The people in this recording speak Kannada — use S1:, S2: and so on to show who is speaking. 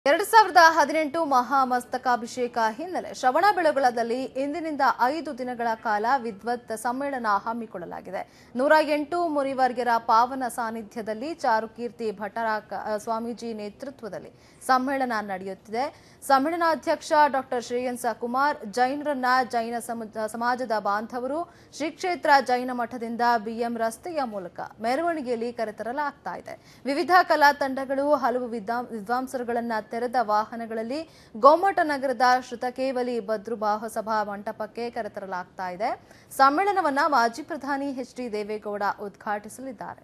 S1: ಎರಡು ಸಾವಿರದ ಹದಿನೆಂಟು ಮಹಾಮಸ್ತಕಾಭಿಷೇಕ ಹಿನ್ನೆಲೆ ಶ್ರವಣಬೆಳಗೊಳದಲ್ಲಿ ಇಂದಿನಿಂದ ಐದು ದಿನಗಳ ಕಾಲ ವಿದ್ವತ್ ಸಮ್ಮೇಳನ ಹಮ್ಮಿಕೊಳ್ಳಲಾಗಿದೆ ನೂರ ಎಂಟು ಮುನಿವರ್ಗರ ಪಾವನ ಸಾನ್ನಿಧ್ಯದಲ್ಲಿ ಚಾರುಕೀರ್ತಿ ಭಟರ ಕ- ಸ್ವಾಮೀಜಿ ನೇತೃತ್ವದಲ್ಲಿ ಸಮ್ಮೇಳನ ನಡೆಯುತ್ತಿದೆ ಸಮ್ಮೇಳನಾಧ್ಯಕ್ಷ ಡಾಕ್ಟರ್ ಶ್ರೇಯನ್ಸ ಕುಮಾರ್ ಜೈನರನ್ನ ಜೈನ ಸಮ- ಸಮಾಜದ ಬಾಂಧವರು ಶ್ರೀ ಕ್ಷೇತ್ರ ಜೈನ ಮಠದಿಂದ ಬಿಎಂ ರಸ್ತೆಯ ಮೂಲಕ ಮೆರವಣಿಗೆಯಲ್ಲಿ ಕರೆತರಲಾಗ್ತಾ ಇದೆ ವಿವಿಧ ಕಲಾ ತಂಡಗಳು ಹಲವು ವಿದ್ವಾಂ- ವಿದ್ವಾಂಸರುಗಳನ್ನ ತೆರೆದ ವಾಹನಗಳಲ್ಲಿ ಗೋಮಟ ನಗರದ ಶ್ರುತಕೇವಲಿ ಬದ್ರುಬಾಹ ಸಭಾ ಮಂಟಪಕ್ಕೆ ಕರೆತರಲಾಗ್ತಾ ಇದೆ ಸಮ್ಮೇಳನವನ್ನ ಮಾಜಿ ಪ್ರಧಾನಿ ಎಚ್ ಡಿ ದೇವೇಗೌಡ ಉದ್ಘಾಟಿಸಲಿದ್ದಾರೆ